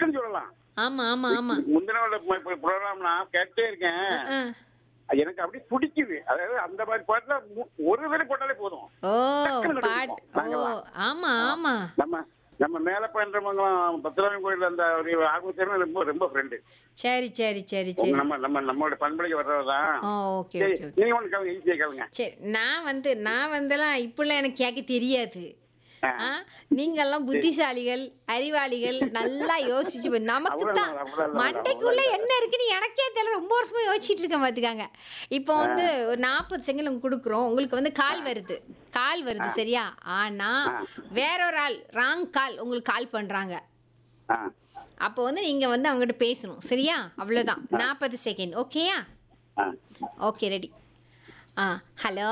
டக்குன்னு சொல்லலாம் ஆமா ஆமா ஆமா முந்தினோட ப்ரோக்ராம் நான் கேட்டே இருக்கேன் ஆ. எனக்கு அப்படி பிடிக்குது அதாவது அந்த மாதிரி பாட்டுல மு- ஒரு தடவை போட்டாலே போதும் ஓ டக்குனு பாட் ஓ நாங்கெல்லாம். ஆமா ஆமா நம்ம நம்ம மேல பண்றவங்களும் பத்திரவன் கோயில் அந்த ஒரு ஆர்வத்தரும் ரொம்ப ரொம்ப ஃப்ரெண்டு சரி சரி சரி சரி நம்ம நம்ம நம்மளோட பண்பலைக்கு வர்றதுதான் ஓ ஓகே சரி ஓகே ஓகே நீங்க ஒண்ணு கேளுங்க ஈஸியா கேளுங்க சரி நான் வந்து நான் வந்துலாம் இப்படிலாம் எனக்கு கேட்க தெரியாது ஆ. ஆ நீங்கெல்லாம் புத்திசாலிகள் அறிவாளிகள் நல்லா யோசிச்சு போய் நமக்கு தான் அவ்வளவுதான், அவ்வளவுதான், மண்டைக்குள்ள என்ன இருக்குன்னு எனக்கே தெரியல ரொம்ப வருஷமா யோசிச்சுட்டு இருக்கேன் பாத்துக்காங்க இப்போ வந்து ஒரு நாற்பது செகண்ட் உங்களுக்கு கொடுக்குறோம் உங்களுக்கு வந்து கால் வருது கால் வருது சரியா ஆனா வேற ஒரு ஆள் ராங் கால் உங்களுக்கு கால் பண்றாங்க ஆ. அப்போ வந்து நீங்க வந்து அவங்ககிட்ட பேசணும் சரியா அவ்வளவுதான் நாற்பது செகண்ட் ஓகேயா ஆ. ஓகே ரெடி ஆ ஹலோ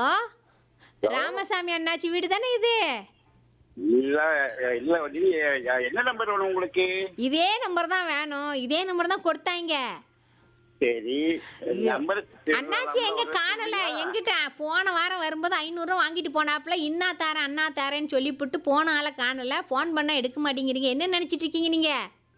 ராமசாமி அண்ணாச்சி வீடு தானே இது இல்ல இல்ல நீ என்ன நம்பர் வேணும் உங்களுக்கு இதே நம்பர் தான் வேணும் இதே நம்பர் தான் கொடுத்தாங்க சரி நம்பர் அண்ணாச்சி எங்க காணல எங்கிட்ட போன வாரம் வரும்போது ஐநூறுரூவா வாங்கிட்டு போனாப்புல இன்னா தாரேன் அண்ணா தாரேன்னு சொல்லிவிட்டு போன ஆளை காணல ஃபோன் பண்ணா எடுக்க மாட்டேங்கிறீங்க என்ன நினைச்சிட்டு இருக்கீங்க நீங்க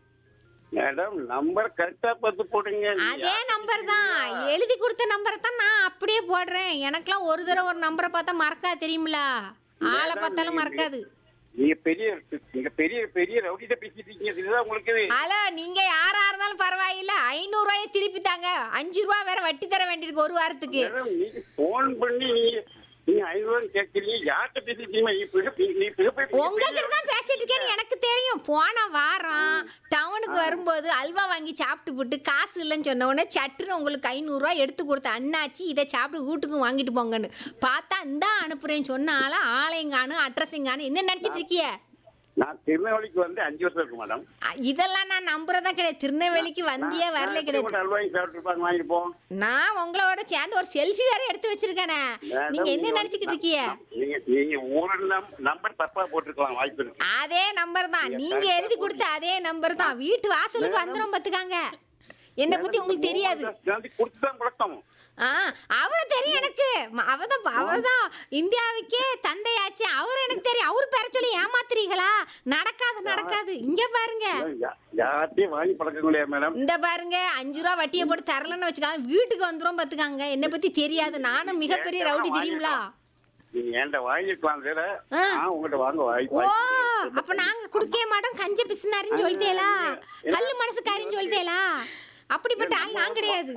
மேடம் நம்பர் கரெக்டா பார்த்து போடுங்க அதே நம்பர் தான் எழுதி கொடுத்த நம்பரை தான் நான் அப்படியே போடுறேன் எனக்கெல்லாம் ஒரு தடவை ஒரு நம்பரை பார்த்தா மறக்காது தெரியுமில ஆளை பார்த்தாலும் மறக்காது நீங்க பெரிய நீங்க பெரிய பெரிய ரவுடிட்ட பேசிட்டு இருக்கீங்க இதுதான் உங்களுக்கு ஹலோ நீங்க யாரா இருந்தாலும் பரவாயில்ல ஐநூறு ரூபாயை திருப்பி தாங்க அஞ்சு ரூபா வேற வட்டி தர வேண்டியிருக்கு ஒரு வாரத்துக்கு மேடம் நீங்க போன் பண்ணி நீங்க நீங்க ஐநூறு ரூபாய் கேட்கறீங்க யார்கிட்ட பேசிட்டீங்க நீ பிக- நீ பிகப்பை- உங்ககிட்ட தான் பேசிட்டு இருக்கேன்னு எனக்கு தெரியும் போன வாரம் டவுனுக்கு வரும்போது அல்வா வாங்கி சாப்பிட்டு போட்டு காசு இல்லைன்னு சொன்ன உடனே சட்டுன்னு உங்களுக்கு ஐநூறுரூவா எடுத்து கொடுத்த அண்ணாச்சி இதை சாப்பிட்டு வீட்டுக்கு வாங்கிட்டு போங்கன்னு பார்த்தா இந்தா அனுப்புறேன்னு சொன்னால ஆலயங்கானு அட்ரஸிங்கானு என்ன நினைச்சிட்டு இருக்கிய நான் திருநெல்வேலிக்கு வந்து அஞ்சு வருஷம் இருக்கு மேடம் அ, இதெல்லாம் நான் நம்புறதா கிடையாது திருநெல்வேலிக்கு வந்தியே வரல கிடையாது அல்வாய் சாப்பிட்டுருப்பாங்க வாங்கிட்டு போம் நான் உங்களோட சேர்ந்து ஒரு செல்ஃபி வேற எடுத்து வச்சிருக்கேனே மேடம், நீங்க என்ன நீங்க நினைச்சுக்கிட்டு இருக்கீங்க நீங்க நீங்க ஒரு நம்- நம்பர் தப்பா போட்டிருக்கலாம் வாய்ப்பு இருக்கு அதே நம்பர் தான் நீங்க எழுதி கொடுத்த அதே நம்பர் தான் வீட்டு வாசலுக்கு வந்துரும் பாத்துக்காங்க என்ன பத்தி உங்களுக்கு தெரியாது கொடுத்து தான் குழப்பம் ஆ அவரு தெரியும் எனக்கு ம- அவர்தான் அவர்தான் இந்தியாவுக்கே தந்தையாச்சு அவர் எனக்கு தெரியும் அவர் பேர சொல்லி ஏமாத்துறீங்களா நடக்காது நடக்காது இங்க பாருங்க யா- யார்கிட்டயும் வாங்கி பழக்க முடியாது மேடம் இந்த பாருங்க அஞ்சு ரூபா வட்டியை போட்டு தரலன்னு வச்சுக்காங்க வீட்டுக்கு வந்துரும் பாத்துக்காங்க என்ன பத்தி தெரியாது நானும் மிகப்பெரிய ரவுடி தெரியுங்களா நீங்க என்கிட்ட வாங்கிருக்கலாம் வேற ஆ. நான் உங்ககிட்ட வாங்க வாய்ப்பு ஓ அப்ப நாங்க குடுக்கவே மாட்டோம் கஞ்ச பிசுனாரின்னு சொல்லிட்டேலா கல்லு மனசுக்காரின்னு சொல்லிட்டேலா அப்படிப்பட்ட ஆள் நான் கிடையாது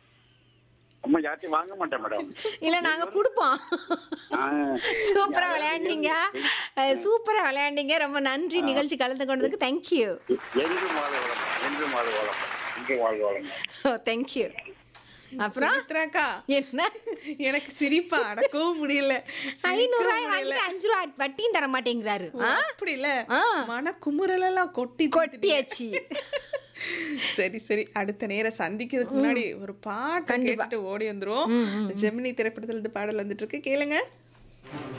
அம்மா யார்ட்டையும் வாங்க மாட்டேன் மேடம் இல்ல நாங்க கொடுப்போம் ஆ. சூப்பரா விளையாண்டீங்க அஹ், சூப்பரா விளையாண்டீங்க ரொம்ப நன்றி நிகழ்ச்சி கலந்து கொண்டதுக்கு தேங்க்யூ என்றும் வாழ் வளம் என்றும் வாழ் வளம் என்றும் வாழ் வளம் தேங்க்யூ அப்புறம் சுமித்ராக்கா என்ன எனக்கு சிரிப்பா அடக்கவும் முடியல சிரிக்கவும் ஐநூறு ரூபாய் முடியல. வாங்கிட்டு அஞ்சு ரூபாய் வட்டியும் தர மாட்டேங்கிறாரு ஆ? அப்படி இல்ல ஆ. மன குமுறல் எல்லாம் கொட்டி தீர்த்துட்டீங்க. கொட்டியாச்சு சரி சரி அடுத்த நேரம் சந்திக்கிறதுக்கு முன்னாடி ஒரு பாட்டு கண்டிப்பா. கேட்டுட்டு ஓடி வந்துரும் ஜெமினி திரைப்படத்துல இருந்து பாடல் வந்துட்டு இருக்கு கேளுங்க